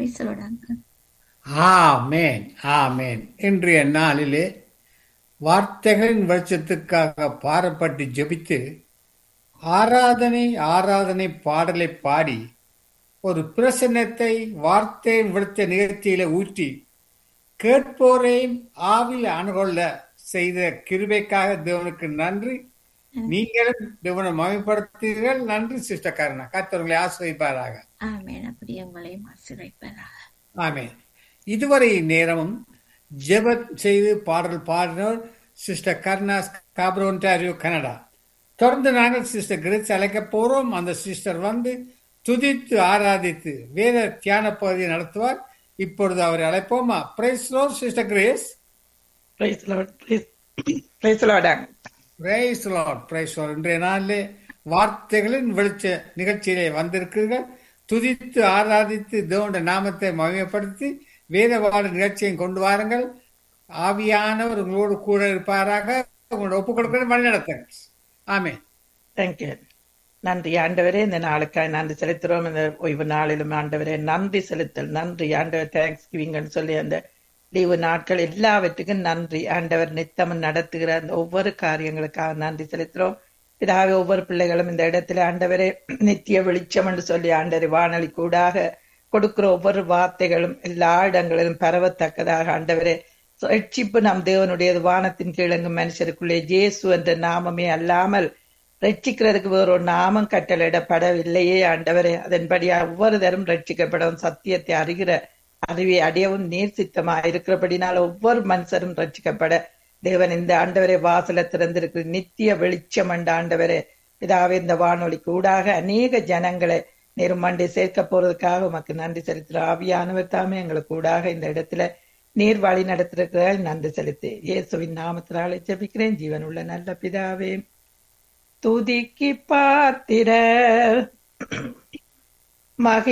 பேசலோடாங்க ஆமேன் ஆமேன் இன்றைய நாளிலே வார்த்தைகளின் வெளிச்சத்துக்காக பாரப்பட்டு ஜெபித்து ஆராதனை ஆராதனை பாடலை பாடி ஒரு பிரசன்னத்தை வார்த்தை விடுத்த நிகழ்ச்சியில ஊற்றி கேட்போரையும் ஆவில் அணுகொள்ள செய்த கிருபைக்காக தேவனுக்கு நன்றி நீங்களும் தேவனை மகிமைப்படுத்தீர்கள் நன்றி சிஸ்டர் கருணா கத்தவர்களை ஆசிரியப்பாராக ஆமேன் அப்படி உங்களையும் ஆசிரியப்பதாக ஆமென் இதுவரை நேரமும் ஜெபம் செய்து பாடல் பாடினோர் சிஸ்டர் கர்ணா காப்ரோ ஒன்டாரியோ கனடா தொடர்ந்து நாங்கள் சிஸ்டர் கிரேஸ் அழைக்க போறோம் அந்த சிஸ்டர் வந்து துதித்து ஆராதித்து வேத தியான பகுதியை நடத்துவார் இப்பொழுது அவரை அழைப்போமா praise sister grace Praise the Lord. Praise, praise the Lord. Praise lord praise lord இன்றைய நாளிலே வார்த்தைகளின் வெளிச்ச நிகழ்ச்சியிலே வந்திருக்கிறீர்கள் துதித்து ஆராதித்து தேவனுடைய நாமத்தை மகிமைப்படுத்தி வேத வாழ நிகழ்ச்சியை கொண்டு வாருங்கள் ஆவியானவர் உங்களோடு கூட இருப்பாராக உங்களோட ஒப்புக் கொடுக்கிற வழி நடத்துங்கள் ஆமே Thank you. நன்றி ஆண்டவரே இந்த நாளுக்காய் நன்றி செலுத்துறோம் இந்த ஓய்வு நாளிலும் ஆண்டவரே நன்றி செலுத்தல் நன்றி ஆண்டவர் தேங்க்ஸ் கிவிங்கன்னு சொல்லி அந்த லீவு நாட்கள் எல்லாவற்றுக்கும் நன்றி ஆண்டவர் நித்தமும் நடத்துகிற அந்த ஒவ்வொரு காரியங்களுக்காக நன்றி செலுத்துறோம் இதாவே ஒவ்வொரு பிள்ளைகளும் இந்த இடத்துல ஆண்டவரே நித்திய வெளிச்சம் என்று சொல்லி ஆண்டவரை வானொலி கூடாக கொடுக்கிற ஒவ்வொரு வார்த்தைகளும் எல்லா இடங்களிலும் பரவத்தக்கதாக ஆண்டவரே ரட்சிப்பு நம் தேவனுடையது வானத்தின் கீழங்கும் மனுஷருக்குள்ளே ஜேசு என்ற நாமமே அல்லாமல் ரட்சிக்கிறதுக்கு வேற ஒரு நாமம் கட்டளையிடப்படவில்லையே ஆண்டவரே அதன்படி ஒவ்வொரு தரும் ரட்சிக்கப்படவும் சத்தியத்தை அறிகிற அறிவை அடையவும் நீர் சித்தமா இருக்கிறபடினால ஒவ்வொரு மனுஷரும் ரட்சிக்கப்பட தேவன் இந்த ஆண்டவரை வாசல திறந்திருக்கிற நித்திய வெளிச்சம் என்ற ஆண்டவரே இதாவே இந்த வானொலிக்கு ஊடாக அநேக ஜனங்களை நேருமண்டை சேர்க்க போறதுக்காக உமக்கு நன்றி செலுத்துற ஆவியானவர் தாமே எங்களுக்கு ஊடாக இந்த இடத்துல நீர் வழி நடத்திருக்கிறாய் நன்றி செலுத்து இயேசுவின் நாமத்தினாலே ஜெபிக்கிறேன் ஜீவன் உள்ள நல்ல பிதாவே துதிக்கு பாத்திர மகி